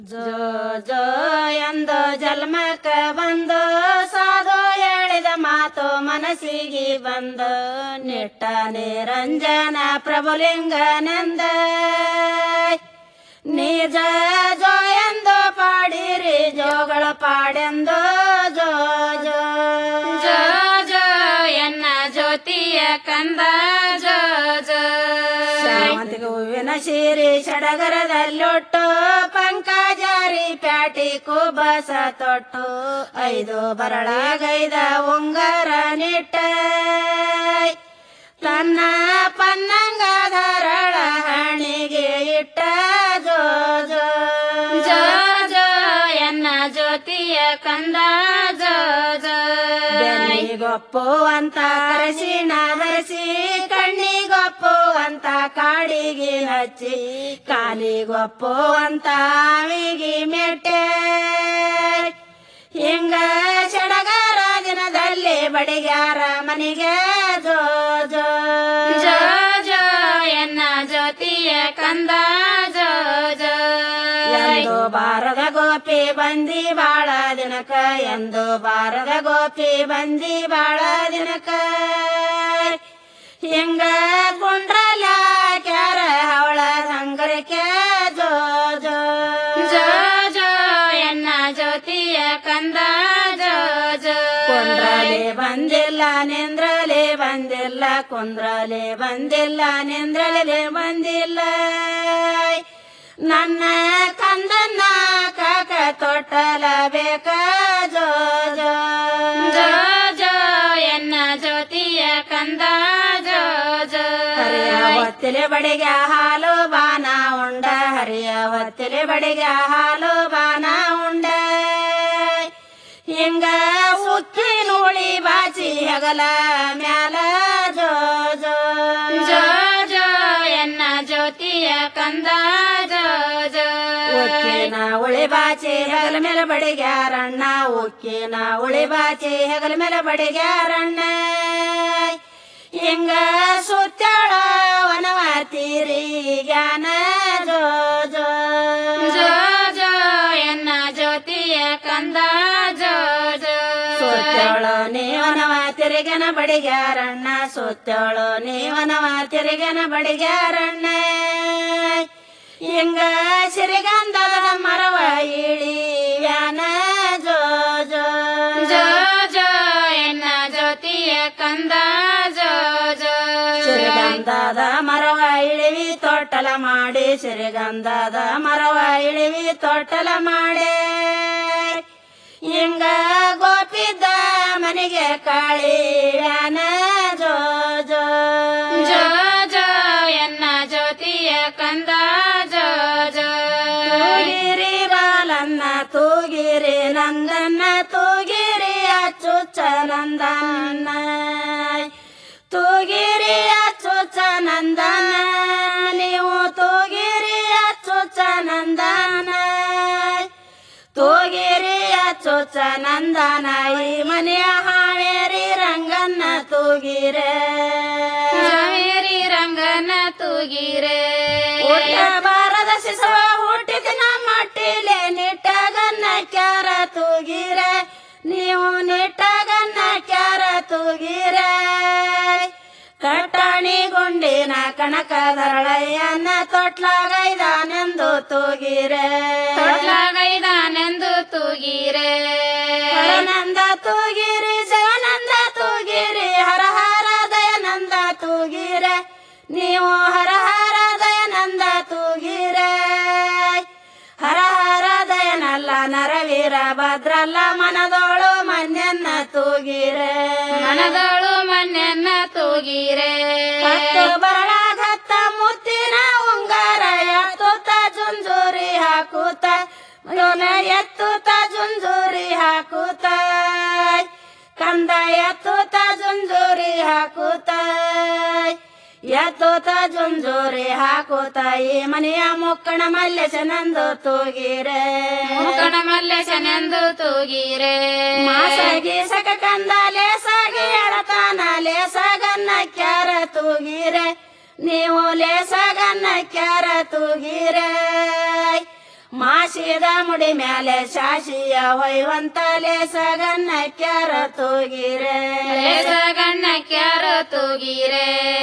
ಜೋ ಜೋ ಎಂದು ಜನ್ಮಕ್ಕ ಬಂದು ಸಾಧು ಹೇಳಿದ ಮಾತು ಮನಸ್ಸಿಗೆ ಬಂದು ನಿಟ್ಟ ನಿರಂಜನ ಪ್ರಭುಲಿಂಗನೆಂದ ನಿಜ ಜೋ ಎಂದು ಪಾಡಿರಿ ಜೋಗಳ ಪಾಡೆಂದು ಜೋ ಜೋ ಜೋ ಜೋ ಎನ್ನ ಜ್ಯೋತಿಯ ಕಂದ ಜೋ ಜೋ ಶಾವಂತಿಗೆ ಹೂವಿನ ಸೀರೆ ಸಡಗರದಲ್ಲೊಟ್ಟು ಪಂಕಜಾರಿ ಪ್ಯಾಟಿ ಕುಬಸ ತೊಟ್ಟು ಐದು ಬರಳಗೈದ ಉಂಗರ ನಿಟ್ಟ ತನ್ನ ಪನ್ನಂಗ ಧಾರಳ ಹಣಿಗೆ ಇಟ್ಟ ಜೋ ಜೋ ಜೋ ಜೋ ಎನ್ನ ಜ್ಯೋತಿಯ ಕಂದ ಜೋ ಜೋ ಬೆನ್ನಿಗೊಪ್ಪು ಅಂತ ಅರಸಿಣ ಧರಿಸಿ ಕಣ್ಣಿಗೊಪ್ಪು ಅಂತ ಕಾಡಿಗೆ ಹಚ್ಚಿ ಕಾಲಿಗೊಪ್ಪು ಅಂತ ಆವಿಗೆ ಮೆಟ್ಟೆ ಹಿಂಗ ಸಡಗರ ದಿನದಲ್ಲಿ ಬಡಿಗ್ಯಾರ ಮನೆಗೆ ಜೋ ಜೋ ಜೋ ಜೋ ಎನ್ನ ಜ್ಯೋತಿಯ ಕಂದ ಜೋ ಜೋ ಎಂದು ಬಾರದ ಗೋಪಿ ಬಂದಿ ಬಾಳ ದಿನಕ ಎಂದು ಬಾರದ ಗೋಪಿ ಬಂದಿ ಬಾಳ ದಿನಕ ಹಿಂಗ ಕುಂಡ್ರಲ ಕ್ಯಾರ ಅವಳ ಸಂಗರಕ್ಕೆ ಜೋ ಜೋ ಜೋ ಜೋ ಎನ್ನ ಜ್ಯೋತಿಯ ಕಂದ ಜೋ ಜೋ ಕುಂದ್ರಲೆ ಬಂದಿಲ್ಲ ನಿಂದ್ರಲೆ ಬಂದಿಲ್ಲ ಕುಂದ್ರಲೆ ಬಂದಿಲ್ಲ ನಿಂದ್ರಲೆ ಬಂದಿಲ್ಲ ನನ್ನ ಕಂದನ್ನ ಕಾಕ ತೊಟ್ಟಲ ಬೇಕ ಜೋ ಜೋ ಜೋ ಜೋ ಎನ್ನ ಜ್ಯೋತಿಯ ಕಂದ ಜೋ ಜೋ ಹರಿಯ ಒತ್ತಿಲೆ ಬಡಿಗೆ ಹಾಲು ಬಾನ ಉಂಡ ಹರಿಯ ಒತ್ತಿಲೆ ಬಡಿಗೆ ಹಾಲು ಬಾನ ಉಂಡ ಹಿಂಗ ಉಕ್ಕಿ ನೂಳಿ ಬಾಚಿ ಹೆಗಲ ಮ್ಯಾಲ ಜೋ ಜೋ ಜೋ ಜೋ ಎನ್ನ ಜ್ಯೋತಿಯ ಕಂದ ಜೋ ಜೋ ಉಕ್ಕಿನ ಉಳಿ ಬಾಚಿ ಹೆಗಲ ಮೇಲೆ ಬಡಿಗ್ಯಾರಣ್ಣ ಉಕ್ಕಿನ ಉಳಿ ಬಾಚಿ ಹೆಗಲ ಮೇಲೆ ಬಡಿಗ್ಯಾರಣ್ಣ ಹಿಂಗ ಸುತ್ತಾಳ ವನವಾತಿರಿ ಜ್ಞಾನ ಜೋ ಜೋ ಜೋ ಜೋ ಎನ್ನ ಜ್ಯೋತಿಯ ಕಂದ ಜೋ ಜೋ ಸುತ್ತೋಳು ನೀವನವ ತಿರುಗನ ಬಡಿಗ್ಯಾರಣ್ಣ ಸುತ್ತೋಳು ನೀವನವ ತಿರುಗನ ಬಡಿಗ್ಯಾರಣ್ಣ ಹಿಂಗ ಸಿರಿಗಂಧದ ಮರವ ಇಳಿವ್ಯಾನ ಜೋ ಜೋ ಜೋ ಜೋ ಎನ್ನ ಜ್ಯೋತಿಯ ಕಂದ ಜೋ ಜೋ ಸಿರಿಗಂಧದ ಮರವ ಇಳಿವಿ ತೊಟ್ಟಲ ಮಾಡಿ ಸಿರಿಗಂಧದ ಮರವ ಇಳಿವಿ ತೊಟ್ಟಲ ಮಾಡಿ ಹಿಂಗ ಗೋಪಿದ್ದ ಮನೆಗೆ ಕಾಳಿ ವ್ಯಾನ ಜೋ ಜೋ ಜೋ ಜೋ ಎನ್ನ ಜ್ಯೋತಿಯ ಕಂದ ಜೋ ಜೋ ತೂಗಿರಿ ಬಾಲನ್ನ ತೂಗಿರಿ ನಂದನ್ನ ತೂಗಿರಿ ಅಚ್ಚುಚ್ಚ ನಂದನ್ನ ತೂಗಿರಿ ಅಚ್ಚುಚ್ಚ ನಂದನ ನೀವು ತೂಗಿರಿ ಅಚ್ಚುಚ್ಚ ನಂದನ ತೂಗಿರಿ ಅಚ್ಚುಚ್ಚ ನಂದನ ಈ ಮನೆಯ ಹಾವೇರಿ ರಂಗನ್ನ ತೂಗಿರೆ ಹಾವೇರಿ ರಂಗನ ತೂಗಿರೆ ಹುಟ್ಟ ಬಾರದ ಶಿಶುವ ಹುಟ್ಟಿದ ಮಟ್ಟಿಲೆ ನಿಟ್ಟಗನ್ನ ಕ್ಯಾರ ತೂಗಿರೆ ನೀವು ನಿಟ್ಟಗನ್ನ ಕ್ಯಾರ ತೂಗಿರೆ ಕಟ್ಟಾಣಿ ಗುಂಡಿನ ಕಣಕದರಳಯ್ಯನ ತೊಟ್ಲಾಗೈದಾನೆಂದು ತೂಗಿರೆ ತೊಟ್ಲಾಗೈದಾನೆಂದು ತೂಗಿರೆ ಹರನಂದ ತೂಗಿರಿ ಶಿವಾನಂದ ತೂಗಿರಿ ಹರ ಹರ ದಯಾನಂದ ತೂಗಿರೆ ನೀವು ಹರ ಹರ ದಯಾನಂದ ತೂಗಿರೆ ಹರ ಹರ ದಯನಲ್ಲ ನರವೀರ ಭದ್ರಲ್ಲ ಮನದೋಳು ಮನ್ಯನ್ನ ತೂಗಿರೆ ಮನದೋಳು ಮನ್ನೆನ್ನ ತೂಗಿರೆ ಹತ್ತು ಬರಳಾಗತ್ತ ಮುತ್ತಿನ ಉಂಗಾರ ಎತ್ತುತ್ತ ಜುಂಜೂರಿ ಹಾಕುತ್ತ ಇವನ ಎತ್ತುತ್ತ ಜುಂಜೂರಿ ಹಾಕುತ್ತ ಕಂದ ಎತ್ತುತ್ತ ಜುಂಜೂರಿ ಹಾಕುತ್ತ ಎತ್ತುತ್ತ ಜುಂಜೂರಿ ಹಾಕುತ್ತ ಈ ಮನೆಯ ಮುಕ್ಕಣ ಮಲ್ಲೇಶನಂದು ತೂಗಿರೆ ಮುಖಣ ಮಲ್ಲೇಶನೆಂದು ತೂಗಿರೆ ಮಾಸಗಿ ಸಕ ಕಂದ ಲೇಸಾಗಿ ಎಳತಾನ ಲೇಸಗನ್ನ ಕ್ಯಾರ ತೂಗಿರೆ ನೀವು ಲೇಸಗನ್ನ ಕ್ಯಾರ ತೂಗಿರೆ ಮಾಸಿದ ಮುಡಿ ಮ್ಯಾಲೆ ಶಾಸಿಯ ಹೊಯ್ವಂತಲೆ ಸಗನ್ನ ಕ್ಯಾರ ತೂಗಿರೆ ಗಣ್ಣ ಕ್ಯಾರ ತೂಗಿರೆ